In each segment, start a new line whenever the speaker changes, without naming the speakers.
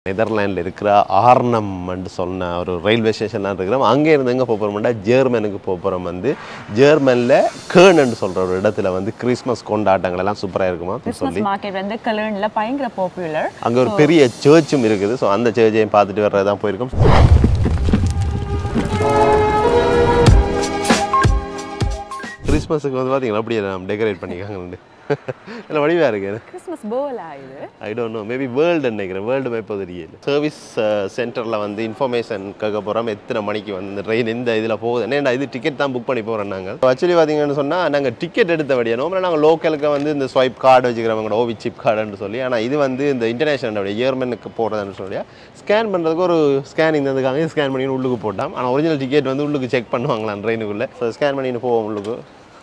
நெதர்லாண்டில் இருக்கிற ஆர்னம்னு சொன்ன ஒரு ரயில்வே ஸ்டேஷன்லாம் இருக்கிறோம் அங்கே இருந்து எங்கே போகிறோம்னா ஜெர்மனுக்கு போகிறோம் வந்து ஜெர்மனில் கேர்ன்னு சொல்கிற ஒரு இடத்துல வந்து கிறிஸ்மஸ் கொண்டாட்டங்கள் எல்லாம் சூப்பராக இருக்குமா
கிறிஸ்மஸ்
சொல்லி
மார்க்கெட் வந்து கலர்ன்ல பயங்கர பாப்புலர்
அங்கே ஒரு பெரிய சர்ச்சும் இருக்குது ஸோ அந்த சர்ச்சையும் பார்த்துட்டு வர்றது தான் போயிருக்கோம் கிறிஸ்மஸுக்கு வந்து பார்த்தீங்களா அப்படியே டெக்கரேட் பண்ணிக்காங்க நல்ல வடிவாக இருக்குது
கிறிஸ்மஸ் போலா இது
I don't know maybe world நினைக்கிறேன் வேர்ல்டு மேப் தெரியல சர்வீஸ் சென்டரில் வந்து இன்ஃபர்மேஷன் கேட்க போகிறோம் எத்தனை மணிக்கு வந்து ட்ரெயின் எந்த இதில் போகுது ஏன்னா இது டிக்கெட் தான் புக் பண்ணி போகிறோம் நாங்கள் ஆக்சுவலி பார்த்தீங்கன்னு சொன்னால் நாங்கள் டிக்கெட் எடுத்த வழியா நோம்பல நாங்கள் லோக்கலுக்கு வந்து இந்த ஸ்வைப் கார்டு வச்சுக்கிறவங்க ஓவி சிப் கார்டுன்னு சொல்லி ஆனால் இது வந்து இந்த இன்டர்நேஷனல் ஜெர்மனுக்கு போகிறதுன்னு சொல்லி ஸ்கேன் பண்ணுறதுக்கு ஒரு ஸ்கேனிங் தந்துக்காங்க ஸ்கேன் பண்ணி உள்ளுக்கு போட்டான் ஆனால் ஒரிஜினல் டிக்கெட் வந்து உள்ளுக்கு செக் பண்ணுவாங்களாம் ட்ரெயினுக்குள்ளே ஸோ ஸ்கேன் பண்ணிட்டு போவோம் உள்ளுக்கு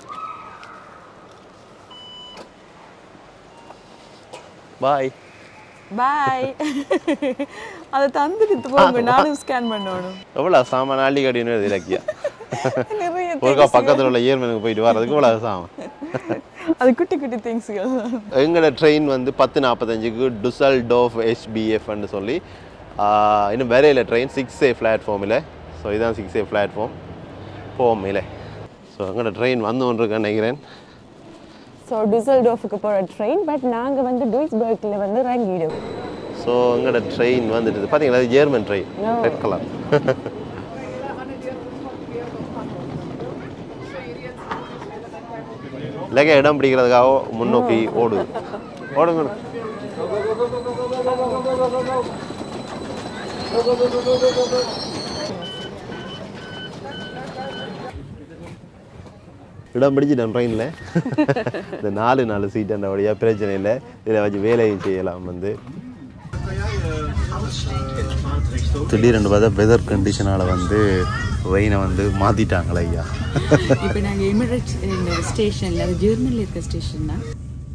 பாய்
பாய் அதை தந்துட்டு போங்க நானும் ஸ்கேன் பண்ணணும்
எவ்வளோ சாமான் அள்ளி கட்டின்னு இலக்கியா
நிறைய
ஒருக்கா பக்கத்தில் உள்ள ஏர்மனுக்கு போயிட்டு வர்றதுக்கு இவ்வளோ சாமான்
அது குட்டி குட்டி திங்ஸ்கள்
எங்களோட ட்ரெயின் வந்து பத்து நாற்பத்தஞ்சுக்கு டுசல் டோஃப் ஹெச்பிஎஃப்னு சொல்லி ஆஹ், இன்னும் வேறையில் ட்ரெயின் சிக்ஸ் ஏ பிளாட்ஃபார்மில் ஸோ இதுதான் சிக்ஸ் ஏ பிளாட்ஃபார்ம் போவோம் இல்லை ஸோ எங்களோட ட்ரெயின் வந்து ஒன்று இருக்கேன் நினைக்கிறேன்
ஸோ டிசல்டோஃபுக்கு போகிற ட்ரெயின் பட் நாங்கள் வந்து டூயிஸ்பர்க்கில் வந்து இறங்கிடுவோம்
ஸோ எங்களோட ட்ரெயின் வந்துடுது பார்த்தீங்களா அது German train
No.
Red colour இல்லைங்க இடம் பிடிக்கிறதுக்காக முன்னோக்கி ஓடுது ஓடுங்க இடம் பிடிச்சிட்டேன் ட்ரெயினில் இந்த நாலு நாலு சீட் அந்த வழியாக பிரச்சனை இல்லை இதில் வச்சு வேலையும் செய்யலாம் வந்து திடீர்னு பார்த்தா வெதர் கண்டிஷனால் வந்து ரெயினை வந்து மாற்றிட்டாங்களே ஐயா
இப்போ நாங்கள் எமிரேட்ஸ் இந்த ஸ்டேஷனில் அது ஜெர்மனியில் இருக்க ஸ்டேஷன் தான்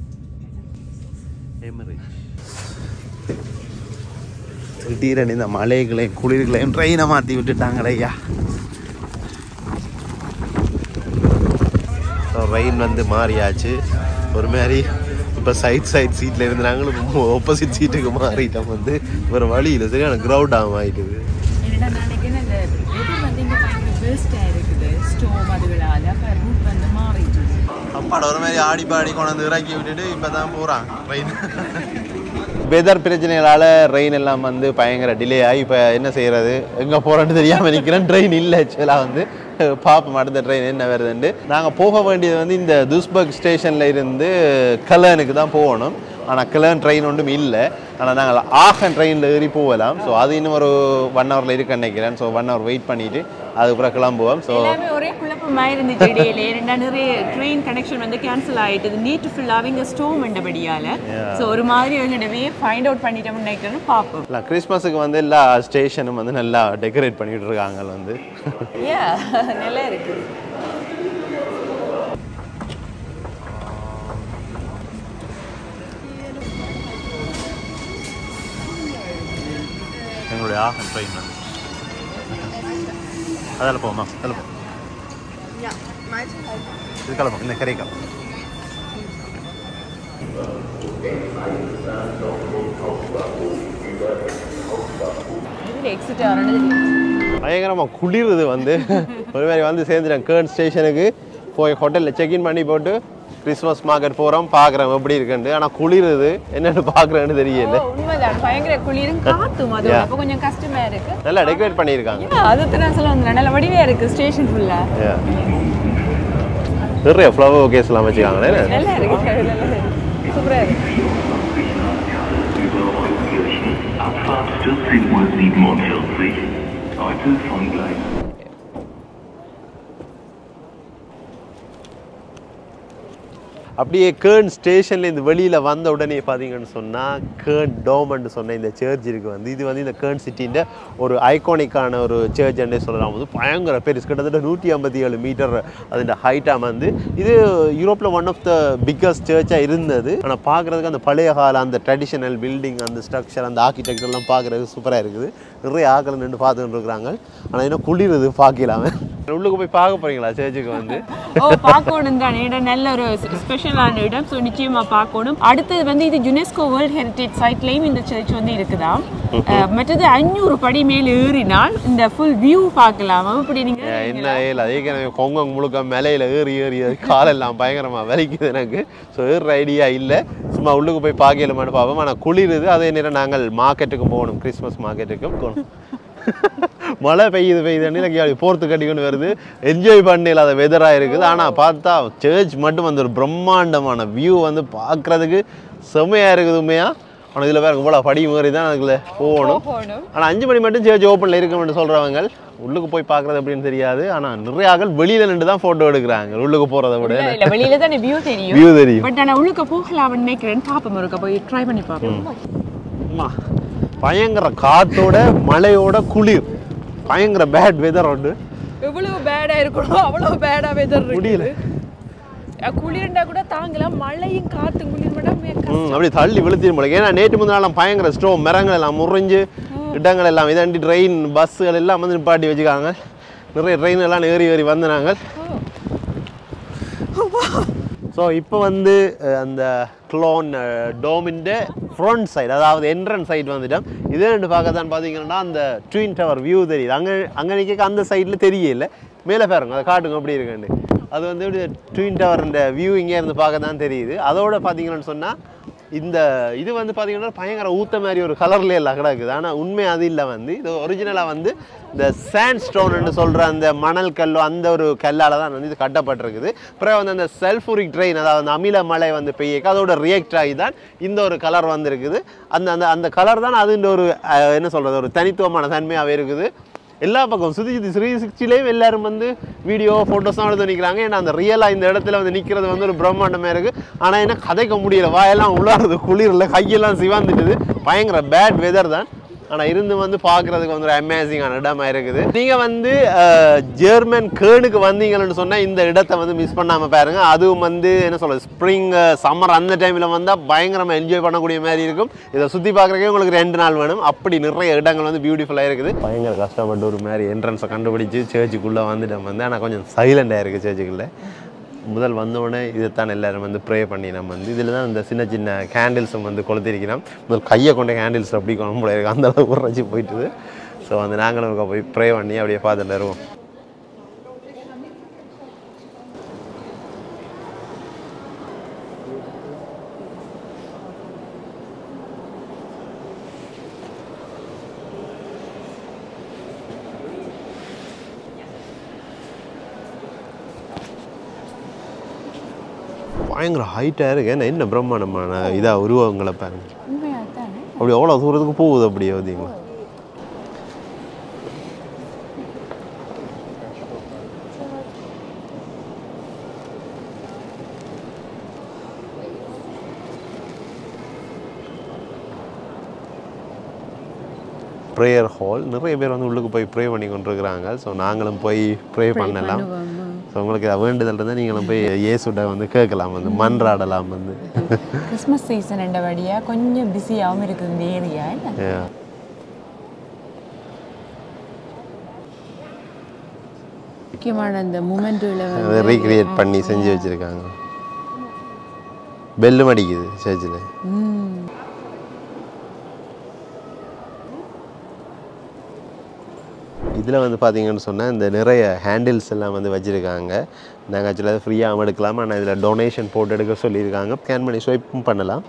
திடீரென இந்த மலைகளையும் குளிர்களையும் ட்ரெயினை மாற்றி விட்டுட்டாங்களே ஐயா ஸோ ரெயின் வந்து மாறியாச்சு ஒரு மாதிரி இப்போ சைட் சைட் சீட்டில் இருந்து நாங்களும் ஆப்போசிட் சீட்டுக்கு மாறிட்டோம் வந்து ஒரு வழியில் சரியான கிரவுட் ஆகும் ஆயிட்டுது
என்னடா நான் நினைக்கிறேன் அந்த வெதர் வந்து இங்கே பயங்கர வேஸ்ட்டாக இருக்குது ஸ்டோம் அதுகளால் அப்போ ரூட் வந்து மாறிட்டு
அப்பாட ஒரு மாதிரி ஆடி பாடி கொண்டாந்து இறக்கி விட்டுட்டு இப்போ தான் போகிறான் ட்ரெயின் வெதர் பிரச்சனைகளால் ரெயின் எல்லாம் வந்து பயங்கர டிலே ஆகி இப்போ என்ன செய்கிறது எங்கே போகிறோன்னு தெரியாமல் நிற்கிறேன் ட்ரெயின் இல்லை ஆக்சுவலாக வந்து பார்ப்போம் அடுத்த ட்ரெயின் என்ன வருதுன்ட்டு நாங்கள் போக வேண்டியது வந்து இந்த துஸ்பர்க் ஸ்டேஷனில் இருந்து கலனுக்கு தான் போகணும் ஆனால் கிளன் ட்ரெயின் ஒன்றும் இல்லை ஆனால் நாங்கள் ஆகன் ட்ரெயினில் ஏறி போகலாம் ஸோ அது இன்னும் ஒரு ஒன் ஹவரில் இருக்கு நினைக்கிறேன் ஸோ ஒன் ஹவர் வெயிட் பண்ணிவிட்டு அதுக்கப்புறம் கிளம்புவோம் ஸோ
எல்லாமே ஒரே குழப்பமா இருந்துச்சு இடையில ரெண்டா நிறைய ட்ரெயின் கனெக்ஷன் வந்து கேன்சல் ஆயிட்டது நீட் ஃபுல்லாக இங்கே ஸ்டோம் பண்ணபடியால ஸோ ஒரு மாதிரி எங்கடவே ஃபைண்ட் அவுட் பண்ணிட்டோம்னு நினைக்கிறேன்னு பார்ப்போம்
இல்லை கிறிஸ்மஸுக்கு வந்து எல்லா ஸ்டேஷனும் வந்து நல்லா டெக்கரேட் பண்ணிட்டு இருக்காங்க வந்து
ஏ நல்லா இருக்கு
எங்களுடைய ஆகன் ட்ரெயின் வந்து அதில் போமா அதில் போ இது கிளம்பும் இந்த கரை கிளம்பும்
இதில் எக்ஸிட் ஆகிறது
பயங்கரமாக குளிருது வந்து ஒரு மாதிரி வந்து சேர்ந்துட்டேன் கேர்ன் ஸ்டேஷனுக்கு போய் ஹோட்டலில் செக்இன் பண்ணி போட்டு கிறிஸ்மஸ் மார்க்கெட் போகிறோம் பார்க்குறோம் எப்படி இருக்குன்ட்டு ஆனால் குளிருது என்னென்னு பார்க்குறேன்னு தெரியல
உண்மைதான் பயங்கர குளிரும் காத்தும் அது
Yeah.
அப்போ கொஞ்சம் கஷ்டமா இருக்கு
நல்லா டெக்கரேட் பண்ணியிருக்காங்க
Yeah, அது நான் சொல்ல வந்தேன் நல்ல வடிவே இருக்கு ஸ்டேஷன் ஃபுல்லா
Yeah. நிறைய ஃப்ளவர் ஓகேஸ்லாம் வச்சுக்காங்களே
நல்லா இருக்கு நல்லா இருக்கு சூப்பரா இருக்கு
Abfahrt 14.47 Uhr. Heute von Gleis
அப்படியே கேர்ன் ஸ்டேஷன்லேருந்து வெளியில் வந்த உடனே பார்த்தீங்கன்னு சொன்னால் கேர்ன் டோமன்னு சொன்ன இந்த சர்ச் இருக்கு வந்து இது வந்து இந்த கேர்ன் சிட்டின்ற ஒரு ஐகானிக்கான ஒரு சர்ச்ன்னே சொல்லலாம் வந்து பயங்கர பெருசு கிட்டத்தட்ட நூற்றி ஐம்பத்தி ஏழு மீட்டர் அதோட ஹைட்டாக வந்து இது யூரோப்பில் ஒன் ஆஃப் த பிக்கஸ்ட் சர்ச்சாக இருந்தது ஆனால் பார்க்குறதுக்கு அந்த பழைய கால அந்த ட்ரெடிஷனல் பில்டிங் அந்த ஸ்ட்ரக்சர் அந்த ஆர்கிடெக்சர்லாம் பார்க்குறதுக்கு சூப்பராக இருக்குது நிறைய ஆக்கள் நின்று பார்த்துட்டு இருக்கிறாங்க ஆனால் இன்னும் குளிருது பார்க்கலாமே உள்ளுக்கு போய் பார்க்க போறீங்களா சர்ச்சுக்கு வந்து
ஓ பார்க்கணும் தான் இடம் நல்ல ஒரு ஸ்பெஷலான இடம் ஸோ நிச்சயமா பார்க்கணும் அடுத்தது வந்து இது யுனெஸ்கோ வேர்ல்ட் ஹெரிட்டேஜ் சைட்லேயும் இந்த சர்ச் வந்து இருக்குதாம் அஹ், மற்றது அஞ்சூறு படி மேல் ஏறினால் இந்த ஃபுல் வியூ பார்க்கலாம் அப்படி நீங்க
ஏன் என்ன ஏல ஏற்கனவே கொங்கம் முழுக்க மேலையில் ஏறி ஏறி அது காலெல்லாம் பயங்கரமாக வலிக்குது எனக்கு ஸோ ஏறுற ஐடியா இல்லை சும்மா உள்ளுக்கு போய் பார்க்கலாமான்னு பார்ப்போம் ஆனால் குளிருது அதே நேரம் நாங்கள் மார்க்கெட்டுக்கு போகணும் கிறிஸ்மஸ் மார்க்கெட்டுக்கும் போகணும் மழை பெய்யுது பெய்யுதுன்னு எனக்கு அப்படி போர்த்து கட்டிக்கொண்டு வருது என்ஜாய் பண்ணல அது வெதராக இருக்குது ஆனால் பார்த்தா சர்ச் மட்டும் வந்து ஒரு பிரம்மாண்டமான வியூ வந்து பார்க்குறதுக்கு செம்மையாக இருக்குது உண்மையாக ஆனால் இதில் வேறு இவ்வளோ படி மாதிரி தான் அதுக்குள்ள போகணும்
போகணும்
ஆனால் அஞ்சு மணி மட்டும் சர்ச் ஓப்பனில் இருக்கும்னு சொல்கிறவங்க உள்ளுக்கு போய் பார்க்குறது அப்படின்னு தெரியாது ஆனால் நிறைய ஆட்கள் வெளியில் நின்று தான் ஃபோட்டோ எடுக்கிறாங்க உள்ளுக்கு போகிறத விட
இல்ல, இல்ல வெளியில தான் வியூ தெரியும்
வியூ தெரியும்
பட் ஆனா உள்ளுக்க போகலாம்னு நினைக்கிறேன் பாப்போம் ஒருக்க போய் ட்ரை பண்ணி பார்ப்போம்
அம்மா, பயங்கர காத்தோட மழையோட குளிர் பயங்கர பேட் வெதர் உண்டு
எவ்வளவு பேடா இருக்கணும் அவ்வளவு பேடா வெதர்
முடியல
குளிர்ண்டா கூட தாங்கலாம் மழையும் காத்தும் குளிர் மட்டும்
ம் அப்படி தள்ளி விழுத்திடும் போல ஏன்னா நேற்று முந்தின நாளாம் பயங்கர ஸ்டோம் மரங்கள் எல்லாம் முறிஞ்சு இடங்கள் எல்லாம் இதாண்டி ட்ரெயின் பஸ்ஸுகள் எல்லாம் வந்து நிப்பாட்டி வச்சுக்காங்க நிறைய ட்ரெயின் எல்லாம் ஏறி ஏறி வந்தாங்க ஸோ இப்போ வந்து அஹ், அந்த க்ளோன் டோமின்ட ஃப்ரண்ட் சைடு அதாவது என்ட்ரன்ஸ் சைடு வந்துட்டோம் இதே ரெண்டு பார்க்க தான் பார்த்தீங்கன்னா அந்த ட்வின் டவர் வியூ தெரியுது அங்கே அங்கே நிற்க அந்த சைடில் தெரியல மேலே பாருங்க அதை காட்டுங்க எப்படி இருக்குன்னு அது வந்து இப்படி ட்வின் டவர் வியூ இங்கே இருந்து பார்க்க தான் தெரியுது அதோட பார்த்தீங்கன்னு சொன்னால் இந்த இது வந்து பார்த்தீங்கன்னா பயங்கர ஊத்த மாதிரி ஒரு கலர்ல எல்லாம் கிடக்குது ஆனால் உண்மை அது இல்லை வந்து இது ஒரிஜினலாக வந்து இந்த சாண்ட் ஸ்டோன்னு சொல்கிற அந்த மணல் கல்லோ அந்த ஒரு கல்லால் தான் வந்து இது கட்டப்பட்டிருக்குது அப்புறம் வந்து அந்த சல்ஃபூரிக் ட்ரெயின் அதாவது அந்த அமில மழை வந்து பெய்யக்க அதோட ரியாக்ட் ஆகி தான் இந்த ஒரு கலர் வந்திருக்குது அந்த அந்த அந்த கலர் தான் அதுன்ற ஒரு அஹ், என்ன சொல்கிறது ஒரு தனித்துவமான தன்மையாகவே இருக்குது எல்லா பக்கம் சுற்றி சுற்றி த்ரீ சிக்ஸ்டிலேயும் எல்லாரும் வந்து வீடியோ ஃபோட்டோஸ்லாம் எடுத்து நிற்கிறாங்க ஏன்னா அந்த ரியலாக இந்த இடத்துல வந்து நிற்கிறது வந்து ஒரு பிரம்மாண்டமாக இருக்குது ஆனால் என்ன கதைக்க முடியல வாயெல்லாம் உள்ளாருது குளிரில் கையெல்லாம் சிவாந்துட்டுது பயங்கர பேட் வெதர் தான் ஆனால் இருந்து வந்து பார்க்குறதுக்கு வந்து ஒரு அமேசிங்கான இடமா இருக்குது நீங்கள் வந்து அஹ், ஜெர்மன் கேர்னுக்கு வந்தீங்கன்னு சொன்னால் இந்த இடத்த வந்து மிஸ் பண்ணாமல் பாருங்க அதுவும் வந்து என்ன சொல்கிறது ஸ்ப்ரிங் சம்மர் அந்த டைமில் வந்தால் பயங்கரமாக என்ஜாய் பண்ணக்கூடிய மாதிரி இருக்கும் இதை சுற்றி பார்க்குறக்கே உங்களுக்கு ரெண்டு நாள் வேணும் அப்படி நிறைய இடங்கள் வந்து பியூட்டிஃபுல்லாக இருக்குது பயங்கர கஷ்டப்பட்டு ஒரு மாதிரி என்ட்ரன்ஸை கண்டுபிடிச்சு சர்ச்சுக்குள்ளே வந்துட்டோம் வந்து ஆனால் கொஞ்சம் சைலண்டாக இருக்குது சர்ச்சுக்குள்ளே முதல் வந்தோடனே இதைத்தான் எல்லாரும் வந்து ப்ரே பண்ணி நம்ம வந்து இதில் தான் இந்த சின்ன சின்ன கேண்டில்ஸும் வந்து கொளுத்திருக்கிறோம் முதல் கையை கொண்ட கேண்டில்ஸ் அப்படி கொண்டு முடியாது இருக்கு அந்த அளவுக்கு உரைச்சி போயிட்டுது ஸோ வந்து நாங்களும் அங்க போய் ப்ரே பண்ணி அப்படியே பார்த்துட்டு வருவோம் பயங்கர ஹைட்டாக இருக்கு என்ன என்ன பிரம்மாண்டமான இதாக உருவங்களை பாருங்க
உண்மையாக தானே
அப்படி எவ்வளோ தூரத்துக்கு போகுது அப்படியே பார்த்தீங்களா ப்ரேயர் ஹால் நிறைய பேர் வந்து உள்ளுக்கு போய் ப்ரே பண்ணி கொண்டிருக்கிறாங்க ஸோ நாங்களும் போய் ப்ரே பண்ணலாம் ஸோ உங்களுக்கு அது வேண்டுதல் இருந்தால் நீங்களும் போய் இயேசுட்ட வந்து கேட்கலாம் வந்து மன்றாடலாம் வந்து
கிறிஸ்மஸ் சீசன் என்றபடியா கொஞ்சம் பிஸியாகவும் இருக்குது இந்த ஏரியா என்ன
Yeah.
முக்கியமான அந்த மூமெண்ட்டில்
அதை ரீக்ரியேட் பண்ணி செஞ்சு வச்சுருக்காங்க பெல்லும் அடிக்குது சர்ச்சில் இதில் வந்து பார்த்தீங்கன்னு சொன்னால் இந்த நிறைய ஹேண்டில்ஸ் எல்லாம் வந்து வச்சுருக்காங்க நாங்கள் ஆக்சுவலாக ஃப்ரீயாக எடுக்கலாம் ஆனால் இதில் டொனேஷன் போட்டு எடுக்க சொல்லியிருக்காங்க ஸ்கேன் பண்ணி ஸ்வைப்பும் பண்ணலாம்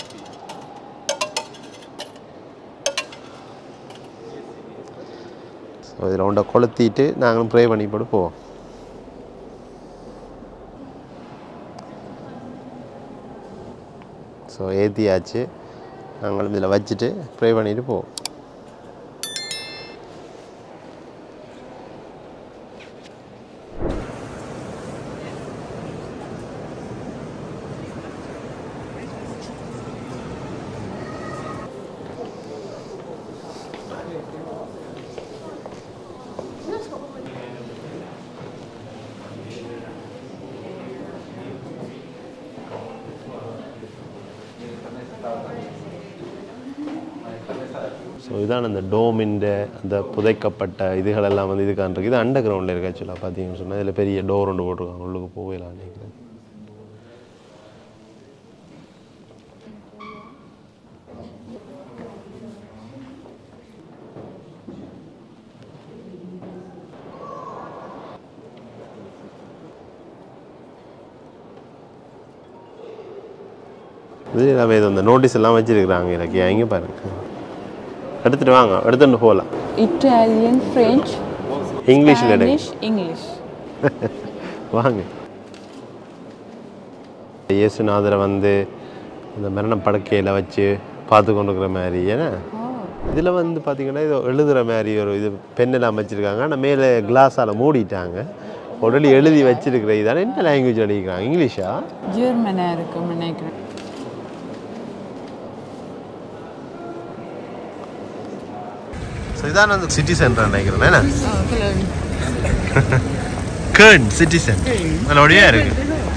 ஸோ இதில் ஒன்றை கொளுத்திட்டு நாங்களும் ப்ரே பண்ணி போட்டு போவோம் ஸோ ஏற்றியாச்சு நாங்களும் இதில் வச்சுட்டு ப்ரே பண்ணிட்டு போவோம் ஸோ இதான் அந்த டோமின்ற அந்த புதைக்கப்பட்ட இதுகளெல்லாம் வந்து இதுக்கான இருக்கு இது அண்டர் கிரவுண்டில் இருக்கு ஆக்சுவலாக பார்த்தீங்கன்னு சொன்னால் இதில் பெரிய டோர் ஒன்று போட்டிருக்காங்க உள்ளுக்கு போகலாம் நினைக்கிறேன் இது எல்லாமே இது இந்த நோட்டீஸ் எல்லாம் வச்சிருக்கிறாங்க எனக்கு எங்கே பாருங்க எடுத்துட்டு வாங்க எடுத்துட்டு போகலாம்
இட்டாலியன் ஃப்ரெஞ்ச்
இங்கிலீஷில் எடுங்க
இங்கிலீஷ்
வாங்க இயேசுநாதரை வந்து இந்த மரண படுக்கையில் வச்சு பார்த்து கொண்டிருக்கிற மாதிரி ஏன்னா இதில் வந்து பார்த்தீங்கன்னா இது எழுதுகிற மாதிரி ஒரு இது பெண்ணெல்லாம் வச்சுருக்காங்க ஆனால் மேலே கிளாஸால் மூடிட்டாங்க ஆல்ரெடி எழுதி வச்சிருக்கிற இதான என்ன லாங்குவேஜ் எழுதிக்கிறாங்க இங்கிலீஷா
ஜெர்மனாக இருக்கும் நினைக்கிறேன்
ஸோ இதான் அந்த சிட்டி சென்டர் நினைக்கிறேன் என்ன கேர்ன் சிட்டி சென்டர் நல்லபடியா இருக்கு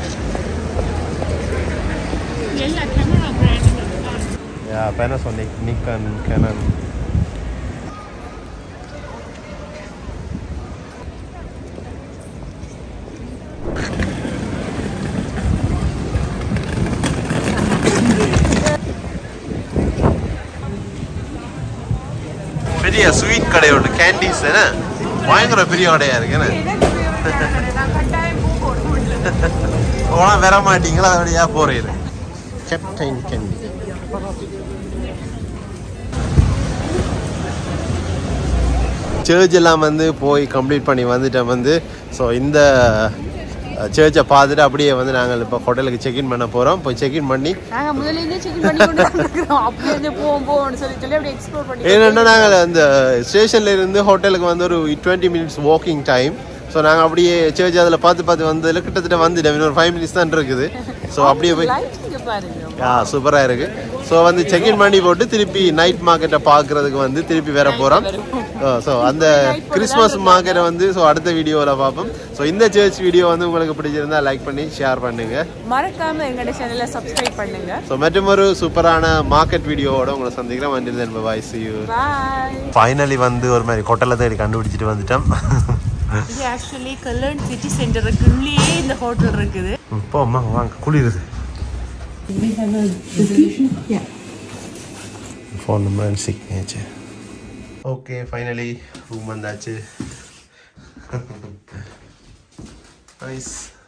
யா பேனசோனிக் நிக்கன் கேனன் பெரிய ஸ்வீட் கடை ஒன்று கேண்டீஸ் என்ன பயங்கர பெரிய கடையா இருக்கு என்ன போனா வர மாட்டீங்களா அப்படியா போறீங்க கேப்டன் கேண்டி சர்ச் எல்லாம் வந்து போய் கம்ப்ளீட் பண்ணி வந்துட்டேன் வந்து ஸோ இந்த சர்ச்சை பார்த்துட்டு அப்படியே வந்து நாங்கள் இப்போ ஹோட்டலுக்கு செக்இன் பண்ண போகிறோம் போய் செக்இன் பண்ணி
நாங்கள் முதல்ல இருந்தே செக் பண்ணி கொண்டு வந்துருக்கிறோம் அப்படியே இருந்து போவோம் போவோம்னு சொல்லி சொல்லி அப்படியே எக்ஸ்ப்ளோர் பண்ணி
ஏன்னா நாங்கள் அந்த ஸ்டேஷன்ல இருந்து ஹோட்டலுக்கு வந்து ஒரு twenty minutes walking time so நாங்கள் அப்படியே சர்ச் அதில் பார்த்து பார்த்து வந்ததில் கிட்டத்தட்ட வந்துட்டோம் இன்னும் ஒரு ஃபைவ் மினிட்ஸ் தான் இருக்குது ஸோ அப்படியே போய்
லைட்டிங்க பாருங்க
ஆ சூப்பராக இருக்கு ஸோ வந்து செக்இன் பண்ணி போட்டு திருப்பி நைட் மார்க்கெட்டை பார்க்கறதுக்கு வந்து திருப்பி வேற போகிறோம் ஸோ அந்த கிறிஸ்மஸ் மார்க்கெட்டை வந்து ஸோ அடுத்த வீடியோவில் பார்ப்போம் ஸோ இந்த சர்ச் வீடியோ வந்து உங்களுக்கு பிடிச்சிருந்தா லைக் பண்ணி ஷேர் பண்ணுங்க
மறக்காம எங்களோட சேனலை சப்ஸ்கிரைப் பண்ணுங்க
ஸோ மற்றும் ஒரு சூப்பரான மார்க்கெட் வீடியோவோட உங்களை சந்திக்கிறேன் வண்டியில் bye see you
bye
finally வந்து ஒரு மாதிரி கொட்டலை தேடி கண்டுபிடிச்சிட்டு வந்துட்டோம்
இது ஆக்சுவலி கல்லர்ன் சிட்டி சென்டருக்குள்ளேயே இந்த ஹோட்டல் இருக்குது
இப்போ அம்மா வாங்க குளிருது phone number and signature okay finally room வந்தாச்சு நைஸ்